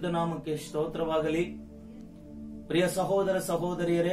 ನಾಮಕ್ಕೆ ಸ್ತೋತ್ರವಾಗಲಿ ಪ್ರಿಯ ಸಹೋದರ ಸಹೋದರಿಯರೇ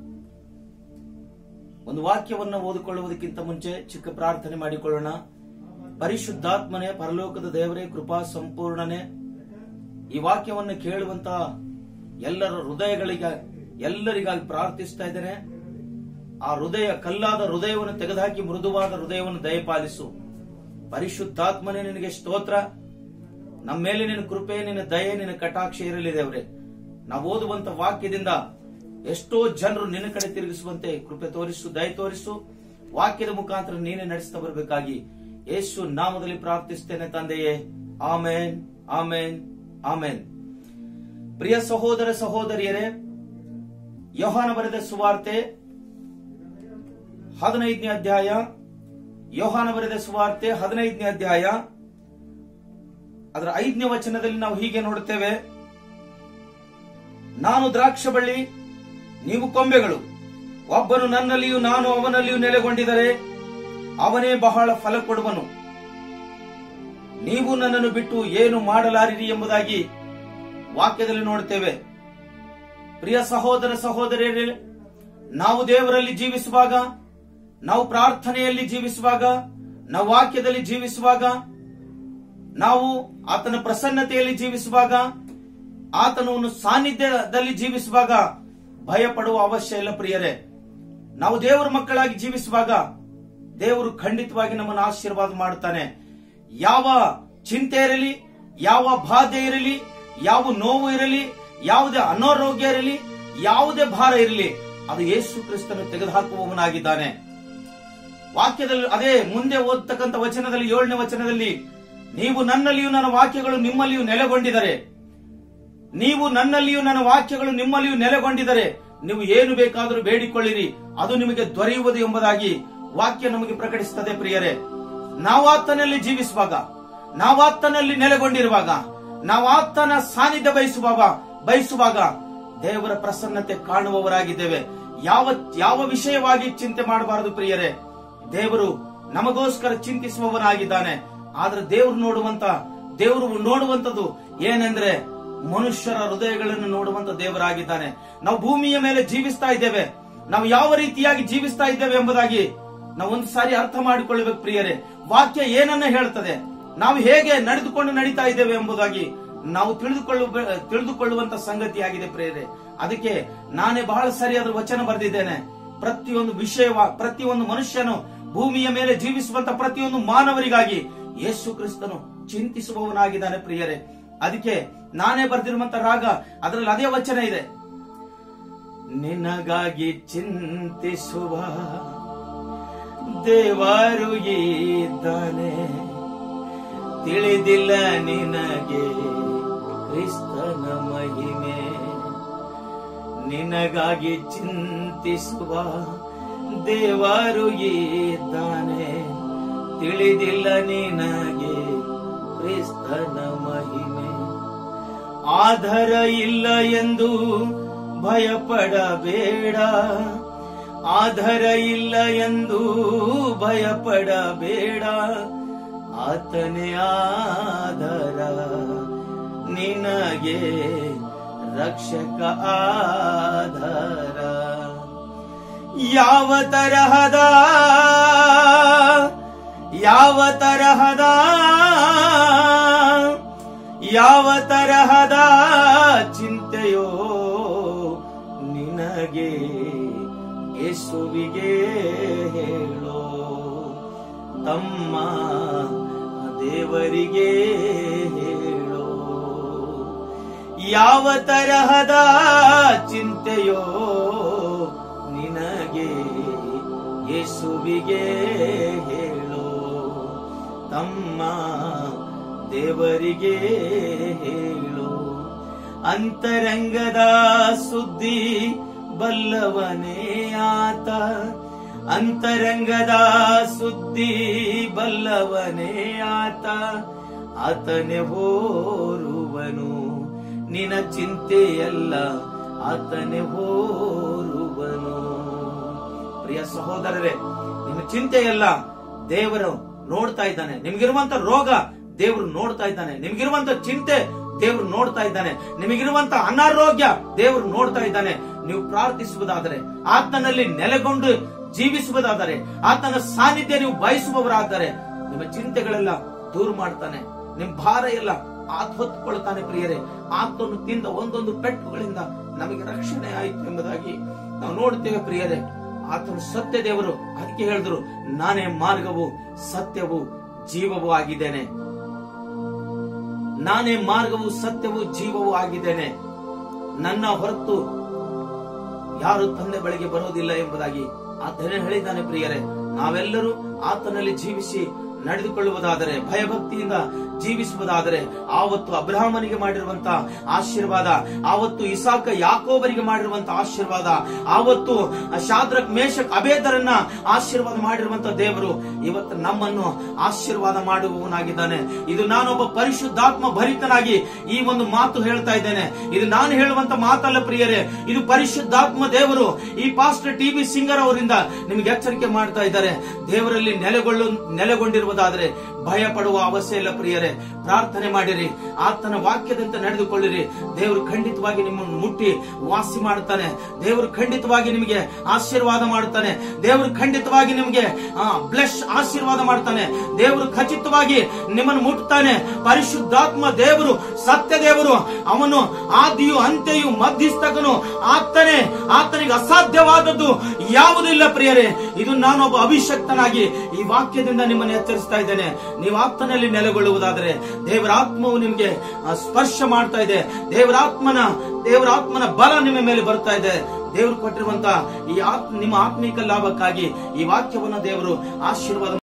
ಒಂದು ವಾಕ್ಯವನ್ನು ಓದಿಕೊಳ್ಳುವುದಕ್ಕಿಂತ ಮುಂಚೆ ಚಿಕ್ಕ ಪ್ರಾರ್ಥನೆ ಮಾಡಿಕೊಳ್ಳೋಣ ಪರಿಶುದ್ಧಾತ್ಮನೆ ಪರಲೋಕದ ದೇವರೇ ಕೃಪಾ ಸಂಪೂರ್ಣನೆ ಈ ವಾಕ್ಯವನ್ನು ಕೇಳುವಂತ ಎಲ್ಲರ ಹೃದಯಗಳಿಗೆ ಎಲ್ಲರಿಗಾಗಿ ಪ್ರಾರ್ಥಿಸ್ತಾ ಇದ್ದೇನೆ ಆ ಹೃದಯ ಕಲ್ಲಾದ ಹೃದಯವನ್ನು ತೆಗೆದುಹಾಕಿ ಮೃದುವಾದ ಹೃದಯವನ್ನು ದಯಪಾಲಿಸು ಪರಿಶುದ್ಧಾತ್ಮನೆ ನಿನಗೆ ಸ್ತೋತ್ರ ನಮ್ಮ ಮೇಲೆ ನಿನ್ನ ಕೃಪೆ ನಿನ್ನ ದಯೆ ನಿನ್ನ ಕಟಾಕ್ಷ ಇರಲಿ ದೇವರೇ ನಾವು ಓದುವಂತ ವಾಕ್ಯದಿಂದ ಎಷ್ಟೋ ಜನರು ನಿನ್ನ ಕಡೆ ತಿರುಗಿಸುವಂತೆ ಕೃಪೆ ತೋರಿಸು ದಯ ತೋರಿಸು ವಾಕ್ಯದ ಮುಖಾಂತರ ನೀನೇ ನಡೆಸ್ತಾ ಬರಬೇಕಾಗಿ ಯೇಸು ನಾಮದಲ್ಲಿ ಪ್ರಾರ್ಥಿಸ್ತೇನೆ ತಂದೆಯೇ ಆಮೇನ್ ಆಮೇನ್ ಆಮೇನ್ ಪ್ರಿಯ ಸಹೋದರ ಸಹೋದರಿಯರೇ ಯೋಹಾನ ಬರೆದ ಸುವಾರ್ತೆ ಹದಿನೈದನೇ ಅಧ್ಯಾಯ ಯೋಹಾನ ಬರೆದ ಸುವಾರ್ತೆ ಹದಿನೈದನೇ ಅಧ್ಯಾಯ ಅದರ ಐದನೇ ವಚನದಲ್ಲಿ ನಾವು ಹೀಗೆ ನೋಡುತ್ತೇವೆ ನಾನು ದ್ರಾಕ್ಷ ಬಳ್ಳಿ ನೀವು ಕೊಂಬೆಗಳು ಒಬ್ಬನು ನನ್ನಲ್ಲಿಯೂ ನಾನು ಅವನಲ್ಲಿಯೂ ನೆಲೆಗೊಂಡಿದರೆ ಅವನೇ ಬಹಳ ಫಲ ಕೊಡುವನು ನೀವು ನನ್ನನ್ನು ಬಿಟ್ಟು ಏನು ಮಾಡಲಾರಿರಿ ಎಂಬುದಾಗಿ ವಾಕ್ಯದಲ್ಲಿ ನೋಡುತ್ತೇವೆ ಪ್ರಿಯ ಸಹೋದರ ಸಹೋದರಿಯರೇ ನಾವು ದೇವರಲ್ಲಿ ಜೀವಿಸುವಾಗ ನಾವು ಪ್ರಾರ್ಥನೆಯಲ್ಲಿ ಜೀವಿಸುವಾಗ ನಾವು ವಾಕ್ಯದಲ್ಲಿ ಜೀವಿಸುವಾಗ ನಾವು ಆತನ ಪ್ರಸನ್ನತೆಯಲ್ಲಿ ಜೀವಿಸುವಾಗ ಆತನವನ್ನು ಸಾನ್ನಿಧ್ಯದಲ್ಲಿ ಜೀವಿಸುವಾಗ ಭಯ ಪಡುವ ಅವಶ್ಯ ಇಲ್ಲ ಪ್ರಿಯರೇ ನಾವು ದೇವರ ಮಕ್ಕಳಾಗಿ ಜೀವಿಸುವಾಗ ದೇವರು ಖಂಡಿತವಾಗಿ ನಮ್ಮನ್ನು ಆಶೀರ್ವಾದ ಮಾಡುತ್ತಾನೆ ಯಾವ ಚಿಂತೆ ಇರಲಿ ಯಾವ ಬಾಧೆ ಇರಲಿ ಯಾವ ನೋವು ಇರಲಿ ಯಾವುದೇ ಅನಾರೋಗ್ಯ ಇರಲಿ ಯಾವುದೇ ಭಾರ ಇರಲಿ ಅದು ಯೇಸು ಕ್ರಿಸ್ತನು ತೆಗೆದುಹಾಕುವವನಾಗಿದ್ದಾನೆ ವಾಕ್ಯದಲ್ಲಿ ಅದೇ ಮುಂದೆ ಓದ್ತಕ್ಕಂಥ ವಚನದಲ್ಲಿ ಏಳನೇ ವಚನದಲ್ಲಿ ನೀವು ನನ್ನಲ್ಲಿಯೂ ನನ್ನ ವಾಕ್ಯಗಳು ನಿಮ್ಮಲ್ಲಿಯೂ ನೆಲೆಗೊಂಡಿದರೆ ನೀವು ನನ್ನಲ್ಲಿಯೂ ನನ್ನ ವಾಕ್ಯಗಳು ನಿಮ್ಮಲ್ಲಿಯೂ ನೆಲೆಗೊಂಡಿದರೆ ನೀವು ಏನು ಬೇಕಾದರೂ ಬೇಡಿಕೊಳ್ಳಿರಿ ಅದು ನಿಮಗೆ ದೊರೆಯುವುದು ಎಂಬುದಾಗಿ ವಾಕ್ಯ ನಮಗೆ ಪ್ರಕಟಿಸುತ್ತದೆ ಪ್ರಿಯರೇ ನಾವು ಆತನಲ್ಲಿ ಜೀವಿಸುವಾಗ ನಾವು ಆತನಲ್ಲಿ ನೆಲೆಗೊಂಡಿರುವಾಗ ನಾವು ಆತನ ಸಾನ್ನಿಧ್ಯ ಬಯಸುವಾಗ ಬಯಸುವಾಗ ದೇವರ ಪ್ರಸನ್ನತೆ ಕಾಣುವವರಾಗಿದ್ದೇವೆ ಯಾವ ಯಾವ ವಿಷಯವಾಗಿ ಚಿಂತೆ ಮಾಡಬಾರದು ಪ್ರಿಯರೇ ದೇವರು ನಮಗೋಸ್ಕರ ಚಿಂತಿಸುವವನಾಗಿದ್ದಾನೆ ಆದ್ರೆ ದೇವರು ನೋಡುವಂತ ದೇವರು ನೋಡುವಂತದ್ದು ಏನೆಂದ್ರೆ ಮನುಷ್ಯರ ಹೃದಯಗಳನ್ನು ನೋಡುವಂತ ದೇವರಾಗಿದ್ದಾನೆ ನಾವು ಭೂಮಿಯ ಮೇಲೆ ಜೀವಿಸ್ತಾ ಇದ್ದೇವೆ ನಾವು ಯಾವ ರೀತಿಯಾಗಿ ಜೀವಿಸ್ತಾ ಇದ್ದೇವೆ ಎಂಬುದಾಗಿ ನಾವು ಒಂದು ಸಾರಿ ಅರ್ಥ ಮಾಡಿಕೊಳ್ಳಬೇಕು ಪ್ರಿಯರೇ ವಾಕ್ಯ ಏನನ್ನ ಹೇಳ್ತದೆ ನಾವು ಹೇಗೆ ನಡೆದುಕೊಂಡು ನಡೀತಾ ಇದ್ದೇವೆ ಎಂಬುದಾಗಿ ನಾವು ತಿಳಿದುಕೊಳ್ಳು ತಿಳಿದುಕೊಳ್ಳುವಂತ ಸಂಗತಿಯಾಗಿದೆ ಪ್ರಿಯರೇ ಅದಕ್ಕೆ ನಾನೇ ಬಹಳ ಸರಿಯಾದ ವಚನ ಬರೆದಿದ್ದೇನೆ ಪ್ರತಿಯೊಂದು ವಿಷಯವ ಪ್ರತಿಯೊಂದು ಮನುಷ್ಯನು ಭೂಮಿಯ ಮೇಲೆ ಜೀವಿಸುವಂತ ಪ್ರತಿಯೊಂದು ಮಾನವರಿಗಾಗಿ ಯೇಸು ಕ್ರಿಸ್ತನು ಚಿಂತಿಸುವವನಾಗಿದ್ದಾನೆ ಪ್ರಿಯರೇ ಅದಕ್ಕೆ ನಾನೇ ಬರೆದಿರುವಂತ ರಾಗ ಅದರಲ್ಲಿ ಅದೇ ವಚನ ಇದೆ ನಿನಗಾಗಿ ಚಿಂತಿಸುವ ದೇವರು ಇದ್ದಾನೆ ತಿಳಿದಿಲ್ಲ ನಿನಗೆ ಕ್ರಿಸ್ತನ ಮಹಿಮೆ ನಿನಗಾಗಿ ಚಿಂತಿಸುವ ದೇವರು ಇದ್ದಾನೆ ತಿಳಿದಿಲ್ಲ ನಿನಗೆ ಕ್ರಿಸ್ತನ ಮಹಿಮೆ ಆಧಾರ ಇಲ್ಲ ಎಂದು ಭಯಪಡಬೇಡ ಆಧಾರ ಇಲ್ಲ ಎಂದು ಭಯಪಡಬೇಡ ಆತನೇ ಆಧಾರ ನಿನಗೆ ರಕ್ಷಕ ಆಧಾರ ಯಾವ ತರಹದ ಯಾವ ತರಹದ ಯಾವ ತರಹದ ಚಿಂತೆಯೋ ನಿನಗೆ ಯೇಸುವಿಗೆ ಹೇಳೋ ತಮ್ಮ ದೇವರಿಗೆ ಹೇಳೋ ಯಾವ ತರಹದ ಚಿಂತೆಯೋ ನಿನಗೆ ಯೇಸುವಿಗೆ ಹೇಳೋ ತಮ್ಮ ದೇವರಿಗೆ ಹೇಳೋ ಅಂತರಂಗದ ಸುದ್ದಿ ಬಲ್ಲವನೇ ಆತ ಅಂತರಂಗದ ಸುದ್ದಿ ಬಲ್ಲವನೇ ಆತ ಆತನೇ ಹೋರುವನು ನಿನ ಚಿಂತೆಯಲ್ಲ ಆತನೇ ಹೋರುವನು ಪ್ರಿಯ ಸಹೋದರರೇ ನಿಮ್ಮ ಚಿಂತೆಯಲ್ಲ ದೇವರು ನೋಡ್ತಾ ಇದ್ದಾನೆ ನಿಮ್ಗಿರುವಂತ ರೋಗ ದೇವರು ನೋಡ್ತಾ ಇದ್ದಾನೆ ನಿಮ್ಗಿರುವಂತ ಚಿಂತೆ ದೇವರು ನೋಡ್ತಾ ಇದ್ದಾನೆ ನಿಮಗಿರುವಂತ ಅನಾರೋಗ್ಯ ದೇವರು ನೋಡ್ತಾ ಇದ್ದಾನೆ ನೀವು ಪ್ರಾರ್ಥಿಸುವುದಾದರೆ ಆತನಲ್ಲಿ ನೆಲೆಗೊಂಡು ಜೀವಿಸುವುದಾದರೆ ಆತನ ಸಾನ್ನಿಧ್ಯ ನೀವು ಬಯಸುವವರಾದರೆ ನಿಮ್ಮ ಚಿಂತೆಗಳೆಲ್ಲ ದೂರ ಮಾಡ್ತಾನೆ ನಿಮ್ ಭಾರ ಎಲ್ಲ ಆತ ಹೊತ್ತುಕೊಳ್ತಾನೆ ಪ್ರಿಯರೇ ಆತನು ತಿಂದ ಒಂದೊಂದು ಪೆಟ್ಟುಗಳಿಂದ ನಮಗೆ ರಕ್ಷಣೆ ಆಯಿತು ಎಂಬುದಾಗಿ ನಾವು ನೋಡ್ತೇವೆ ಪ್ರಿಯರೇ ಆತನು ಸತ್ಯ ದೇವರು ಅದಕ್ಕೆ ಹೇಳಿದ್ರು ನಾನೇ ಮಾರ್ಗವು ಸತ್ಯವು ಜೀವವೂ ಆಗಿದ್ದೇನೆ ನಾನೇ ಮಾರ್ಗವು ಸತ್ಯವು ಜೀವವೂ ಆಗಿದ್ದೇನೆ ನನ್ನ ಹೊರತು ಯಾರು ತಂದೆ ಬಳಿಗೆ ಬರುವುದಿಲ್ಲ ಎಂಬುದಾಗಿ ಆತನೇ ಹೇಳಿದ್ದಾನೆ ಪ್ರಿಯರೇ ನಾವೆಲ್ಲರೂ ಆತನಲ್ಲಿ ಜೀವಿಸಿ ನಡೆದುಕೊಳ್ಳುವುದಾದರೆ ಭಯಭಕ್ತಿಯಿಂದ ಜೀವಿಸುವುದಾದರೆ ಆವತ್ತು ಅಬ್ರಹಾಮನಿಗೆ ಮಾಡಿರುವಂತ ಆಶೀರ್ವಾದ ಆವತ್ತು ಇಸಾಕ ಯಾಕೋಬರಿಗೆ ಮಾಡಿರುವಂತ ಆಶೀರ್ವಾದ ಆವತ್ತು ಶಾದ್ರಕ್ ಮೇಷಕ್ ಅಬೇದರನ್ನ ಆಶೀರ್ವಾದ ಮಾಡಿರುವಂತ ದೇವರು ಇವತ್ತು ನಮ್ಮನ್ನು ಆಶೀರ್ವಾದ ಮಾಡುವವನಾಗಿದ್ದಾನೆ ಇದು ನಾನೊಬ್ಬ ಪರಿಶುದ್ಧಾತ್ಮ ಭರಿತನಾಗಿ ಈ ಒಂದು ಮಾತು ಹೇಳ್ತಾ ಇದ್ದೇನೆ ಇದು ನಾನು ಹೇಳುವಂತ ಮಾತಲ್ಲ ಪ್ರಿಯರೇ ಇದು ಪರಿಶುದ್ಧಾತ್ಮ ದೇವರು ಈ ಪಾಸ್ಟರ್ ಟಿ ಬಿ ಸಿಂಗರ್ ಅವರಿಂದ ನಿಮಗೆ ಎಚ್ಚರಿಕೆ ಮಾಡ್ತಾ ಇದ್ದಾರೆ ದೇವರಲ್ಲಿ ನೆಲೆಗೊಳ್ಳು ನೆಲೆಗೊಂಡಿರುವುದಾದರೆ ಭಯ ಪಡುವ ಅವಶ್ಯ ಇಲ್ಲ ಪ್ರಿಯರೇ ಪ್ರಾರ್ಥನೆ ಮಾಡಿರಿ ಆತನ ವಾಕ್ಯದಂತೆ ನಡೆದುಕೊಳ್ಳಿರಿ ದೇವರು ಖಂಡಿತವಾಗಿ ನಿಮ್ಮನ್ನು ಮುಟ್ಟಿ ವಾಸಿ ಮಾಡುತ್ತಾನೆ ದೇವರು ಖಂಡಿತವಾಗಿ ನಿಮಗೆ ಆಶೀರ್ವಾದ ಮಾಡುತ್ತಾನೆ ದೇವರು ಖಂಡಿತವಾಗಿ ನಿಮಗೆ ಬ್ಲೆಸ್ ಆಶೀರ್ವಾದ ಮಾಡ್ತಾನೆ ದೇವರು ಖಚಿತವಾಗಿ ನಿಮ್ಮನ್ನು ಮುಟ್ಟುತ್ತಾನೆ ಪರಿಶುದ್ಧಾತ್ಮ ದೇವರು ಸತ್ಯ ದೇವರು ಅವನು ಆದಿಯು ಅಂತ್ಯಯು ಮಧ್ಯಸ್ಥಕನು ಆತನೇ ಆತನಿಗೆ ಅಸಾಧ್ಯವಾದದ್ದು ಯಾವುದೂ ಇಲ್ಲ ಪ್ರಿಯರೇ ಇದು ನಾನೊಬ್ಬ ಅಭಿಷಕ್ತನಾಗಿ ಈ ವಾಕ್ಯದಿಂದ ನಿಮ್ಮನ್ನು ಎಚ್ಚರಿಸ್ತಾ ಇದ್ದೇನೆ ನೀವು ಆತ್ಮನಲ್ಲಿ ನೆಲೆಗೊಳ್ಳುವುದಾದರೆ ದೇವರ ಆತ್ಮವು ನಿಮಗೆ ಆ, ಸ್ಪರ್ಶ ಮಾಡ್ತಾ ಇದೆ ದೇವರ ಆತ್ಮನ ದೇವರ ಆತ್ಮನ ಬಲ ನಿಮ್ಮ ಮೇಲೆ ಬರ್ತಾ ಇದೆ ದೇವರು ಕೊಟ್ಟಿರುವಂತ ಈ ಆತ್ಮ ನಿಮ್ಮ ಆತ್ಮಿಕ ಲಾಭಕ್ಕಾಗಿ ಈ ವಾಕ್ಯವನ್ನ ದೇವರು ಆಶೀರ್ವಾದ